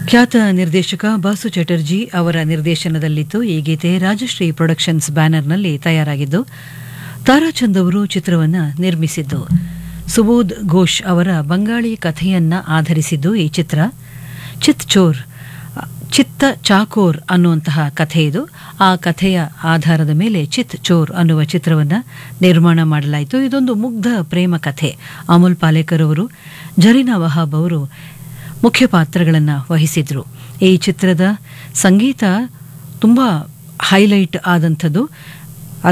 ಖ್ಯಾತ ನಿರ್ದೇಶಕ ಬಾಸು ಚಟರ್ಜಿ ಅವರ ನಿರ್ದೇಶನದಲ್ಲಿತ್ತು ಈ ಗೀತೆ ರಾಜಶ್ರೀ ಪ್ರೊಡಕ್ಷನ್ಸ್ ಬ್ಯಾನರ್ನಲ್ಲಿ ತಯಾರಾಗಿದ್ದು ತಾರಾಚಂದ್ ಅವರು ಚಿತ್ರವನ್ನು ನಿರ್ಮಿಸಿದ್ದು ಸುಬೋಧ್ ಘೋಷ್ ಅವರ ಬಂಗಾಳಿ ಕಥೆಯನ್ನ ಆಧರಿಸಿದ್ದು ಈ ಚಿತ್ರ ಚಿತ್ ಚೋರ್ ಚಿತ್ತ ಚಾಕೋರ್ ಅನ್ನುವಂತಹ ಕಥೆ ಇದು ಆ ಕಥೆಯ ಆಧಾರದ ಮೇಲೆ ಚಿತ್ ಚೋರ್ ಅನ್ನುವ ಚಿತ್ರವನ್ನು ನಿರ್ಮಾಣ ಮಾಡಲಾಯಿತು ಇದೊಂದು ಮುಗ್ಧ ಪ್ರೇಮ ಕಥೆ ಅಮುಲ್ ಪಾಲೇಕರ್ ಅವರು ಜರೀನಾ ವಹಾಬ್ ಅವರು ಮುಖ್ಯ ಪಾತ್ರಗಳನ್ನು ವಹಿಸಿದ್ರು ಈ ಚಿತ್ರದ ಸಂಗೀತ ತುಂಬ ಹೈಲೈಟ್ ಆದಂಥದ್ದು